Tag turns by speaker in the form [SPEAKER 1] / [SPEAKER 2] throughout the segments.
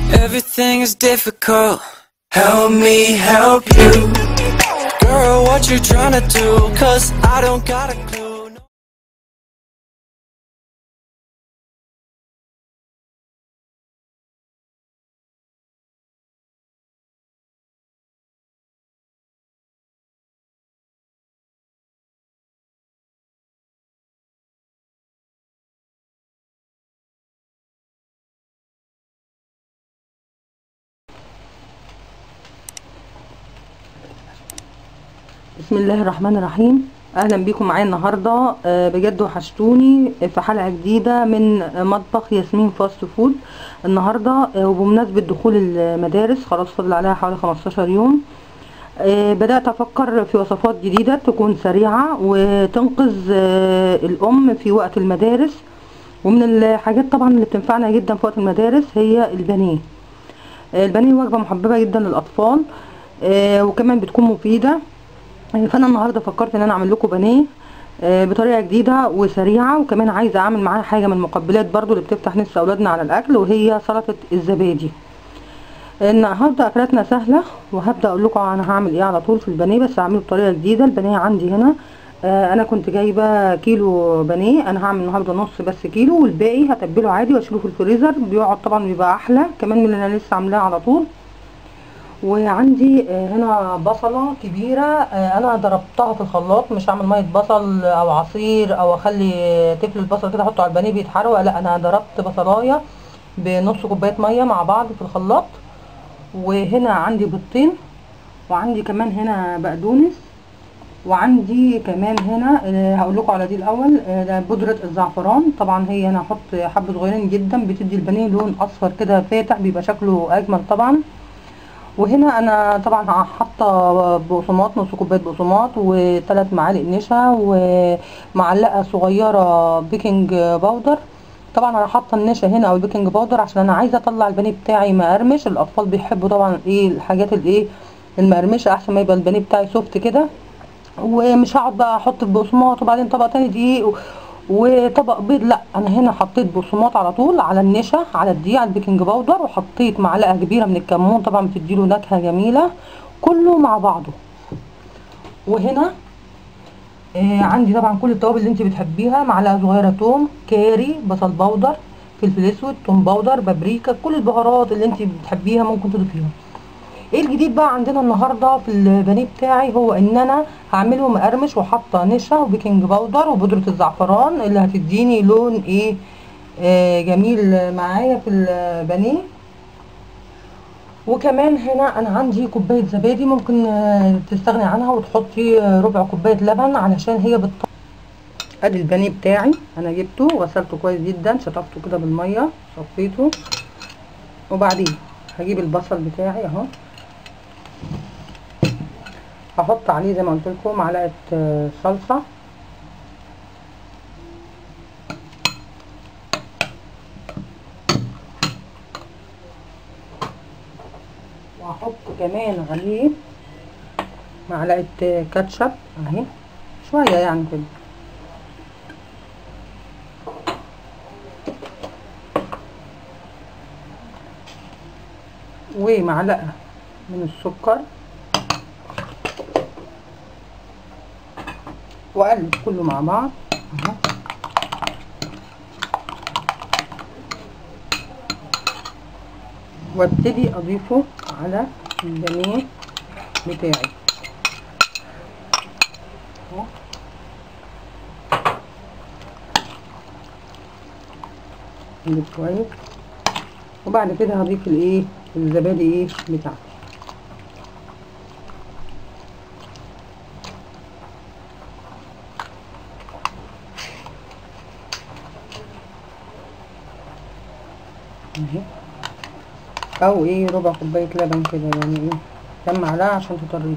[SPEAKER 1] Everything is difficult. Help me help you. Girl, what you trying to do? Cause I don't got a clue. No.
[SPEAKER 2] بسم الله الرحمن الرحيم اهلا بيكم معايا النهارده آه، بجد وحشتوني في حلقه جديده من مطبخ ياسمين فاست فود النهارده آه، وبمناسبه دخول المدارس خلاص فاضل عليها حوالي 15 يوم آه، بدات افكر في وصفات جديده تكون سريعه وتنقذ آه، الام في وقت المدارس ومن الحاجات طبعا اللي بتنفعنا جدا في وقت المدارس هي البانيه آه، البانيه وجبه محببه جدا للاطفال آه، وكمان بتكون مفيده فانا النهارده فكرت ان انا اعمل لكم بانيه آه، بطريقه جديده وسريعه وكمان عايزه اعمل معاها حاجه من المقبلات برضو اللي بتفتح نفس اولادنا على الاكل وهي سلطه الزبادي النهارده اكلاتنا سهله وهبدا اقول لكم انا هعمل ايه على طول في البانيه بس هعمله بطريقه جديده البانيه عندي هنا آه، انا كنت جايبه كيلو بانيه انا هعمل النهارده نص بس كيلو والباقي هتبله عادي واشيله في الفريزر بيقعد طبعا بيبقى احلى كمان من اللي انا لسه عاملاه على طول وعندي آه، هنا بصلة كبيرة آه، انا ضربتها في الخلاط مش هعمل مية بصل او عصير او اخلي تفل البصل كده احطه على البانيه بيتحرق لا انا ضربت بصلاية بنص كوباية مية مع بعض في الخلاط وهنا عندي بيضتين وعندي كمان هنا بقدونس وعندي كمان هنا آه، هقول لكم على دي الاول آه، ده بودره الزعفران طبعا هي انا هحط حبه صغيرين جدا بتدي البانيه لون اصفر كده فاتح بيبقى شكله اجمل طبعا وهنا انا طبعا حاطه بقسماط نص كوبايه بقسماط وثلاث معالق نشا ومعلقه صغيره بيكنج باودر طبعا انا حاطه النشا هنا او البيكنج باودر عشان انا عايزه اطلع البانيه بتاعي مقرمش الاطفال بيحبوا طبعا ايه الحاجات الايه المقرمشه احسن ما يبقى البانيه بتاعي سوفت كده ومش هقعد بقى احط البقسماط وبعدين طبق تاني دقيق و- وطبق بيض لا انا هنا حطيت بقسماط على طول على النشا على الدقيق على البيكنج باودر وحطيت معلقه كبيره من الكمون طبعا بتديله نكهه جميله كله مع بعضه وهنا آه عندي طبعا كل التوابل اللي انت بتحبيها معلقه صغيره توم كاري بصل باودر فلفل اسود توم باودر بابريكا كل البهارات اللي انت بتحبيها ممكن تضيفيها ايه الجديد بقى عندنا النهارده في البانيه بتاعي هو ان انا هعمله مقرمش وحاطه نشا وبيكنج باودر وبودره الزعفران اللي هتديني لون ايه آه جميل معايا في البانيه وكمان هنا انا عندي كوبايه زبادي ممكن آه، تستغني عنها وتحطي آه، ربع كوبايه لبن علشان هي بت ادي البانيه بتاعي انا جبته وغسلته كويس جدا شطفته كده بالميه صفيته وبعدين هجيب البصل بتاعي اهو هحط عليه زي ما قلت لكم معلقه آه، صلصه وهحط كمان عليه معلقه آه، كاتشب اهي شويه يعني كده ومعلقه من السكر واقلب كله مع بعض اهو وابتدي اضيفه على البانيه بتاعي اهو اقلب كويس وبعد كده هضيف الايه الزبادي ايه بتاعتي اهي او ايه ربع كوبايه لبن كده يعني ايه كام معلقه عشان تطريه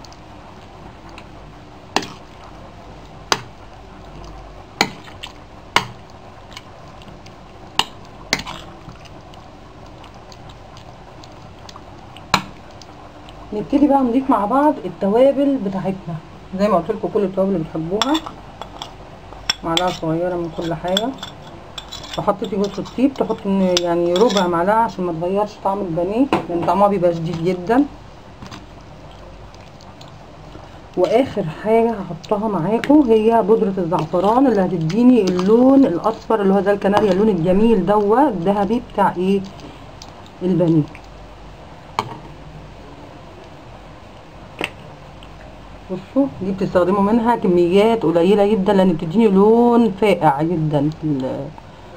[SPEAKER 2] نبتدي بقى نضيف مع بعض التوابل بتاعتنا زي ما قلت لكم كل التوابل اللي بتحبوها معلقه صغيره من كل حاجه لو حطيتي جوز الطيب تحط يعني ربع معلقه عشان ما تغيرش طعم البانيه لان طعمها بيبقى شديد جدا واخر حاجه هحطها معاكم هي بودره الزعفران اللي هتديني اللون الاصفر اللي هو زي الكناريا اللون الجميل دوت الذهبي بتاع ايه البانيه بصوا دي بتستخدموا منها كميات قليله جدا لان بتديني لون فاقع جدا في ال-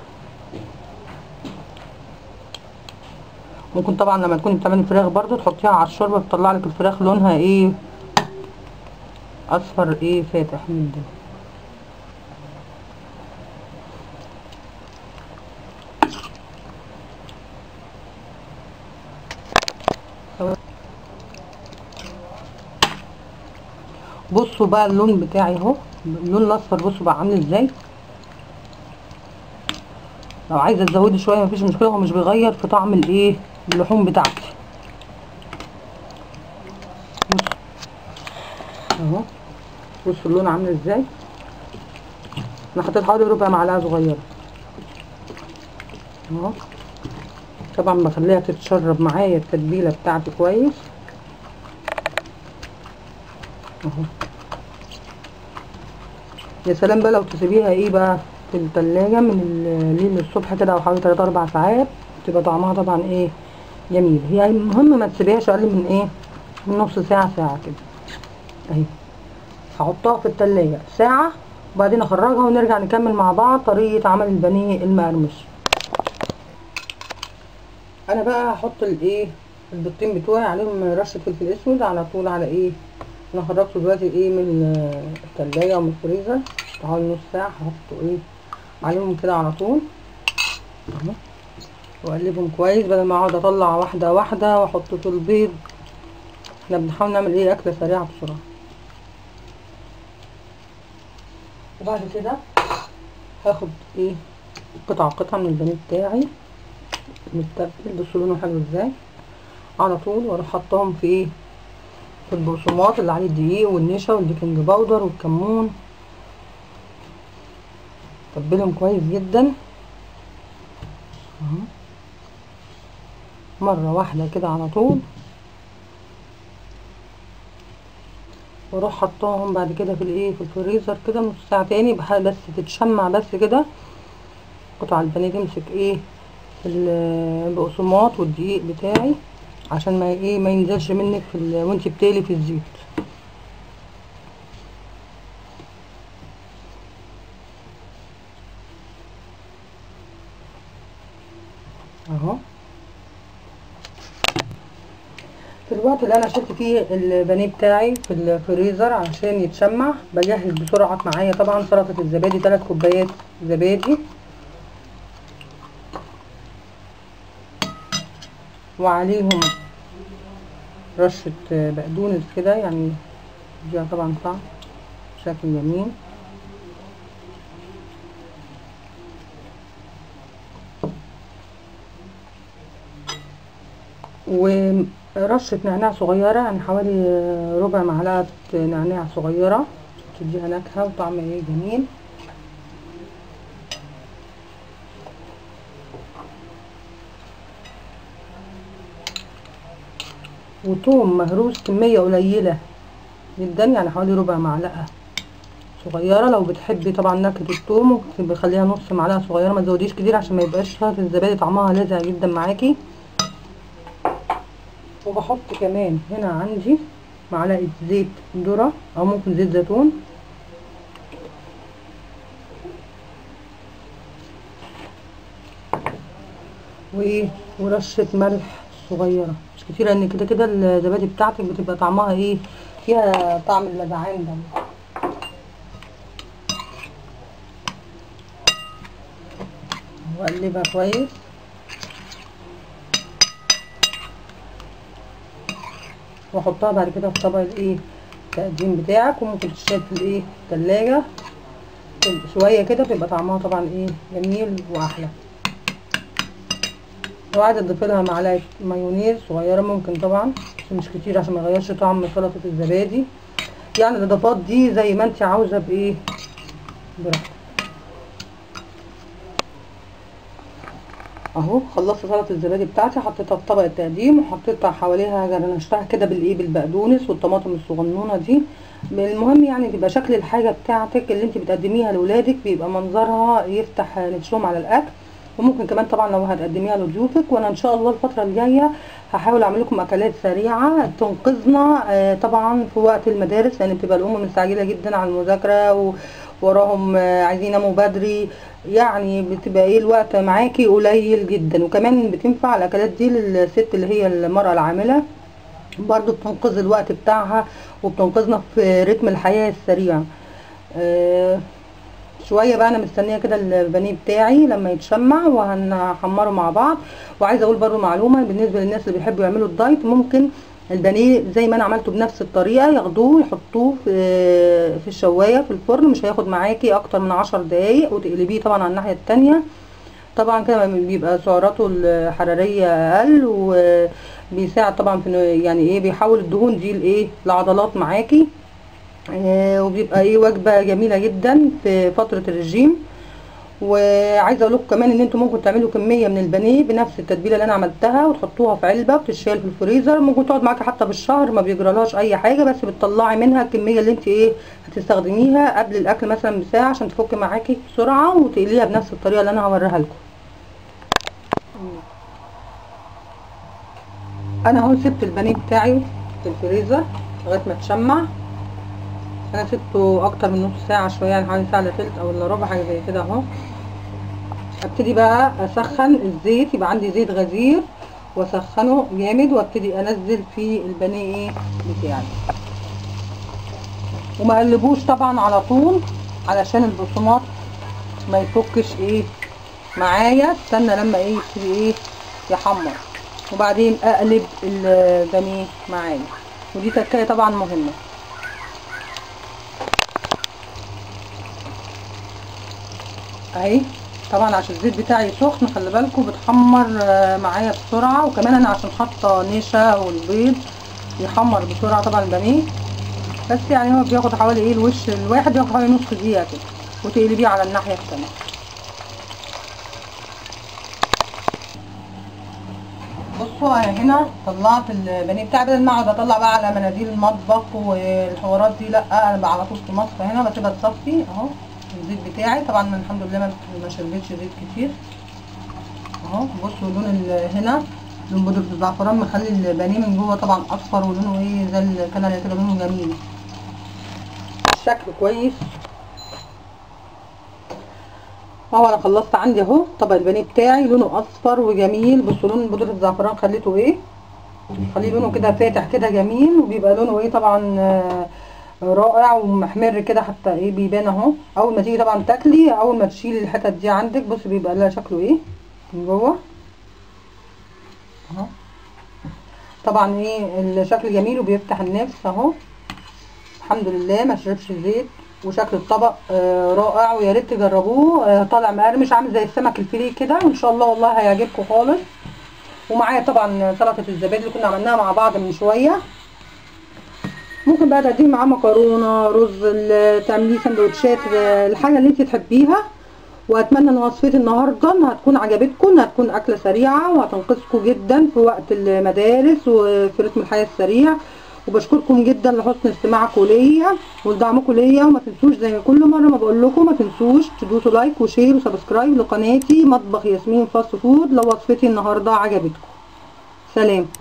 [SPEAKER 2] ممكن طبعا لما تكوني بتعملي فراخ برضو تحطيها على الشوربه بتطلع لك الفراخ لونها ايه اصفر ايه فاتح جدا بصوا بقى اللون بتاعي اهو اللون الاصفر بصوا بقى عامل ازاي لو عايزه تزودي شويه مفيش مشكله هو مش بيغير في طعم الايه اللحوم بتاعتي بص اهو بصوا اللون عامل ازاي انا حطيت حوالي ربع معلقه صغيره اهو طبعا بخليها تتشرب معايا التتبيله بتاعتي كويس اهو يا سلام بقى لو تسيبيها ايه بقى في التلاجة من الليل للصبح كده او حوالي 3 4 ساعات تبقى طعمها طبعا ايه جميل هي المهم ما تسيبيهاش اقل من ايه من نص ساعة ساعة كده اهي هحطها في التلاجة ساعة وبعدين اخرجها ونرجع نكمل مع بعض طريقة عمل البانيه المقرمش انا بقى هحط الايه البيضتين بتوعي عليهم رشة فلفل اسود على طول على ايه انا خرجته دلوقتي ايه من التلاجة ومن الفريزر حوالي نص ساعة هحطه ايه عليهم كده على طول اهو واقلبهم كويس بدل ما اقعد اطلع واحدة واحدة واحط في البيض احنا بنحاول نعمل ايه اكلة سريعة بسرعة وبعد كده هاخد ايه قطعة قطعة من البانيه بتاعي متبل بصوا لونه حلو ازاي على طول واروح حطهم في ايه في البقسماط اللي عليه الدقيق والنشا والبيكنج باودر والكمون تبلهم كويس جدا اهو مرة واحدة كده على طول واروح حطاهم بعد كده في الايه في الفريزر كده نص ساعة تاني بح- بس تتشمع بس كده قطع البانيه تمسك ايه في البقسماط والدقيق بتاعي عشان ما ايه ما ينزلش منك في ال... وانت بتقلي في الزيت اهو في الوقت اللي انا شلت فيه البانيه بتاعي في الفريزر عشان يتشمع بجهز بسرعه معايا طبعا سلطه الزبادي 3 كوبايات زبادي وعليهم رشة بقدونس كده يعني دي طبعا طعم شكل جميل ورشة نعناع صغيرة يعني حوالي ربع معلقة نعناع صغيرة تديها نكهة وطعم ايه جميل وتوم مهروس كمية قليلة جدا يعني حوالي ربع معلقة صغيرة لو بتحبي طبعا نكهة التوم ممكن بخليها نص معلقة صغيرة ما تزوديش كتير عشان ما يبقاش سلطة الزبادي طعمها لاذع جدا معاكي وبحط كمان هنا عندي معلقة زيت ذرة او ممكن زيت زيتون وايه ورشة ملح صغيرة مش كتير لان كده كده الزبادي بتاعتك بتبقى طعمها ايه فيها طعم اللذعان ده واقلبها كويس واحطها بعد كده في طبق الايه التقديم بتاعك وممكن تشيل في الايه التلاجة شوية كده بيبقى طعمها طبعا ايه جميل واحلى لو عايزه تضيفي لها معلقه مايونيز صغيره ممكن طبعا بس مش كتير عشان ما يغيرش طعم سلطه الزبادي يعني الاضافات دي زي ما انت عاوزه بايه براحتك اهو خلصت سلطه الزبادي بتاعتي حطيتها في طبق التقديم وحطيتها حواليها جرنشتها كده بالايه بالبقدونس والطماطم الصغنونه دي المهم يعني تبقى شكل الحاجه بتاعتك اللي انت بتقدميها لاولادك بيبقى منظرها يفتح نفسهم على الاكل وممكن كمان طبعا لو هتقدميها لضيوفك وانا ان شاء الله الفتره الجايه هحاول اعمل لكم اكلات سريعه تنقذنا آه، طبعا في وقت المدارس لان بتبقى الام مستعجله جدا على المذاكره و وراهم آه، عايزين يناموا بدري يعني بتبقى ايه الوقت معاكي قليل جدا وكمان بتنفع الاكلات دي للست اللي هي المرأة العاملة برضو بتنقذ الوقت بتاعها وبتنقذنا في رتم الحياة السريع آه، شويه بقى انا مستنيه كده البانيه بتاعي لما يتشمع وهنحمره مع بعض وعايزه اقول برضو معلومه بالنسبه للناس اللي بيحبوا يعملوا الدايت ممكن البانيه زي ما انا عملته بنفس الطريقه ياخدوه يحطوه في في الشوايه في الفرن مش هياخد معاكي اكتر من عشر دقايق وتقلبيه طبعا على الناحيه التانية طبعا كده بيبقى سعراته الحراريه اقل وبيساعد طبعا في إنه يعني ايه بيحول الدهون دي لايه لعضلات معاكي آه، وبيبقى ايه وجبه جميله جدا في فتره الرجيم وعايزه اقول لكم كمان ان انتم ممكن تعملوا كميه من البانيه بنفس التتبيله اللي انا عملتها وتحطوها في علبه وتتشال في الفريزر ممكن تقعد معاكي حتى بالشهر ما بيجرالهاش اي حاجه بس بتطلعي منها الكميه اللي انت ايه هتستخدميها قبل الاكل مثلا بساعه عشان تفك معاكي بسرعه وتقليها بنفس الطريقه اللي انا هوريها لكم انا اهو سبت البانيه بتاعي في الفريزر لغايه ما تشمع انا سبته اكتر من نص ساعه شويه يعني حوالي ساعه الا تلت او الا ربع حاجه زي كده اهو ابتدي بقى اسخن الزيت يبقى عندي زيت غزير واسخنه جامد وابتدي انزل فيه البانيه ايه بتاعي وما اقلبوش طبعا على طول علشان البقسماط ما يفكش ايه معايا استنى لما ايه يبتدي ايه يحمر وبعدين اقلب البانيه معايا ودي تكايه طبعا مهمه اهي طبعا عشان الزيت بتاعي سخن خلي بالكم بتحمر آه، معايا بسرعه وكمان انا عشان حاطه نشا والبيض يحمر بسرعه طبعا البانيه بس يعني هو بياخد حوالي ايه الوش الواحد بياخد حوالي نص دقيقه كده وتقلبيه على الناحيه التانيه بصوا انا هنا طلعت البانيه بتاعي بدل ما اقعد اطلع بقى على مناديل المطبخ والحوارات دي لا انا بقى على طول في مصفى هنا بسيبها تصفي اهو الزيت بتاعي طبعا من الحمد لله ما ما شربتش زيت كتير اهو بصوا لون ال- هنا لون بودرة الزعفران مخلي البانيه من جوه طبعا اصفر ولونه ايه زي الكناريا كده لونه جميل الشكل كويس اهو انا خلصت عندي اهو طبق البانيه بتاعي لونه اصفر وجميل بصوا لون بودرة الزعفران خليته ايه خليه لونه كده فاتح كده جميل وبيبقى لونه ايه طبعا آه، رائع ومحمر كده حتى ايه بيبان اهو اول ما تيجي طبعا تاكلي اول ما تشيلي الحتت دي عندك بص بيبقى لها شكله ايه من جوه اهو طبعا ايه الشكل جميل وبيفتح النفس اهو الحمد لله ما شربش زيت وشكل الطبق آه رائع ويا ريت تجربوه آه طالع مقرمش عامل زي السمك الفيليه كده وان شاء الله والله هيعجبكم خالص ومعايا طبعا سلطه الزبادي اللي كنا عملناها مع بعض من شويه ممكن بقى تقدمي معاه مكرونه رز ال- تعمليه سندوتشات آه، الحاجه اللي انت تحبيها واتمنى ان وصفتي النهارده انها تكون عجبتكم انها تكون اكله سريعه وهتنقذكم جدا في وقت المدارس وفي رتم الحياه السريع وبشكركم جدا لحسن استماعكم ليا ولدعمكم ليا وما تنسوش زي كل مره ما بقول لكم ما تنسوش تدوسوا لايك وشير وسبسكرايب لقناتي مطبخ ياسمين فاست فود لو وصفتي النهارده عجبتكم سلام